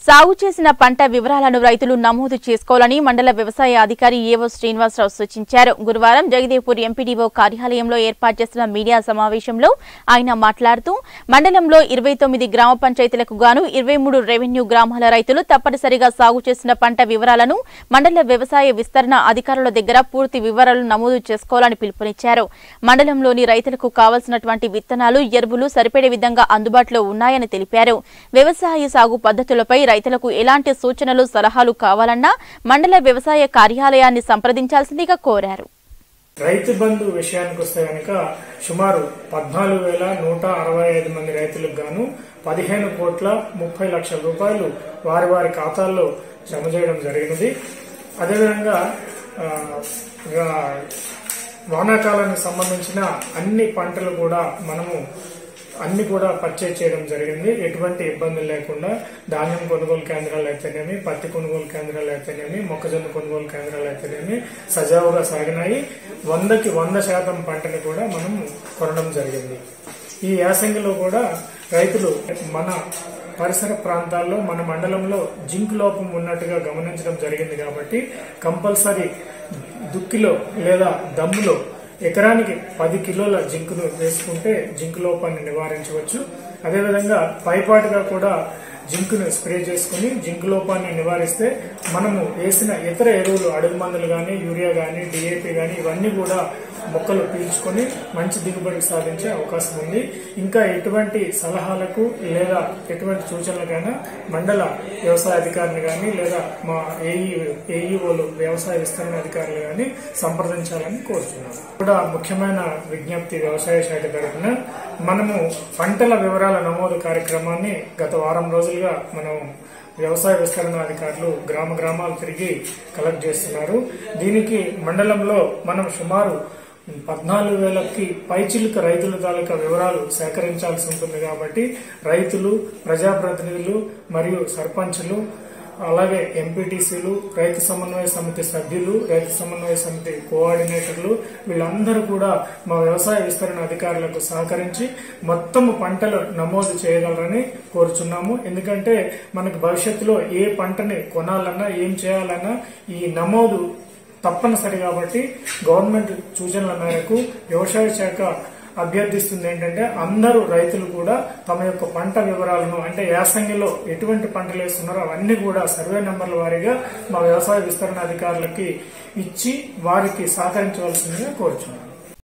సాగు చేసిన పంట వివరాలను రైతులు నమోదు చేసుకోవాలని మండల వ్యవసాయ అధికారి ఏవో శ్రీనివాసరావు సూచించారు గురువారం జగదేపూర్ ఎంపీడీఓ కార్యాలయంలో ఏర్పాటు చేసిన మీడియా సమావేశంలో ఆయన మాట్లాడుతూ మండలంలో ఇరవై తొమ్మిది గ్రామ పంచాయతీలకు గాను ఇరవై మూడు రెవెన్యూ గ్రామాల రైతులు తప్పనిసరిగా సాగు చేసిన పంట వివరాలను మండల వ్యవసాయ విస్తరణ అధికారుల దగ్గర పూర్తి వివరాలు నమోదు చేసుకోవాలని పిలుపునిచ్చారు మండలంలోని రైతులకు కావాల్సినటువంటి విత్తనాలు ఎరువులు సరిపడే విధంగా అందుబాటులో ఉన్నాయని తెలిపారు వ్యవసాయ సాగు పద్ధతులపై రైతులకు ఎలాంటి సూచనలు సలహాలు కావాలన్నా మండల వ్యవసాయ కార్యాలయాన్ని సంప్రదించాల్సిందిగా కోరారు రైతు బంధు విషయానికి వస్తే కనుక సుమారు పద్నాలుగు వేల నూట అరవై ఐదు మంది రైతులకు గాను పదిహేను కోట్ల ముప్పై లక్షల రూపాయలు వారి వారి ఖాతాల్లో జమ చేయడం జరిగినది అదేవిధంగా ఆ, ఆ, వానాకాలానికి సంబంధించిన అన్ని పంటలు కూడా మనము అన్ని కూడా పర్చేజ్ చేయడం జరిగింది ఎటువంటి ఇబ్బందులు లేకుండా ధాన్యం కొనుగోలు కేంద్రాలు అయితేనేమి పత్తి కొనుగోలు కేంద్రాలు అయితేనేమి మొక్కజొన్న కొనుగోలు కేంద్రాలు అయితేనేమి సజావుగా సాగినాయి వందకి వంద శాతం పంటని కూడా మనం కొనడం జరిగింది ఈ యాసంగిలో కూడా రైతులు మన పరిసర ప్రాంతాల్లో మన మండలంలో జింక్ లోపం ఉన్నట్టుగా గమనించడం జరిగింది కాబట్టి కంపల్సరీ దుక్కిలో లేదా దమ్ములో ఎకరానికి పది కిలోల జింకును వేసుకుంటే జింక్ లోపాన్ని నివారించవచ్చు అదేవిధంగా పైపాటుగా కూడా జింకును స్ప్రే చేసుకుని జింక్ లోపాన్ని నివారిస్తే మనము వేసిన ఇతర ఎరువులు అడుగు మందులు గాని యూరియా గాని డిఏపి గాని ఇవన్నీ కూడా మొక్కలు పీల్చుకొని మంచి దిగుబడి సాధించే అవకాశం ఉంది ఇంకా ఎటువంటి సలహాలకు లేదా ఎటువంటి సూచనలకైనా మండల వ్యవసాయ అధికారిని గాని లేదా మా ఏఈ ఏఈఓలు వ్యవసాయ విస్తరణ అధికారులు గాని సంప్రదించాలని కోరుతున్నాను కూడా ముఖ్యమైన విజ్ఞప్తి వ్యవసాయ శాఖ తరఫున మనము పంటల వివరాల నమోదు కార్యక్రమాన్ని గత వారం రోజులుగా మనం వ్యవసాయ విస్తరణ అధికారులు గ్రామ గ్రామాలు తిరిగి కలెక్ట్ చేస్తున్నారు దీనికి మండలంలో మనం సుమారు పద్నాలుగు వేలకి పైచిలుక రైతుల తాలూకా వివరాలు సేకరించాల్సి ఉంటుంది కాబట్టి రైతులు ప్రజాప్రతినిధులు మరియు సర్పంచులు అలాగే ఎంపీటీసీలు రైతు సమన్వయ సమితి సభ్యులు రైతు సమన్వయ సమితి కోఆర్డినేటర్లు వీళ్ళందరూ కూడా మా వ్యవసాయ విస్తరణ అధికారులకు సహకరించి మొత్తం పంటలు నమోదు చేయగలరని కోరుచున్నాము ఎందుకంటే మనకు భవిష్యత్తులో ఏ పంటని కొనాలన్నా ఏం చేయాలన్నా ఈ నమోదు తప్పనిసరి కాబట్టి గవర్నమెంట్ సూచనల మేరకు వ్యవసాయ శాఖ అభ్యర్థిస్తుంది ఏంటంటే అందరూ రైతులు కూడా తమ యొక్క పంట వివరాలను అంటే యాసంగిలో ఎటువంటి పంటలు వేస్తున్నారో అవన్నీ కూడా సర్వే నెంబర్ల వారీగా మా వ్యవసాయ విస్తరణ అధికారులకి ఇచ్చి వారికి సహకరించవలసిందిగా కోరుచున్నాను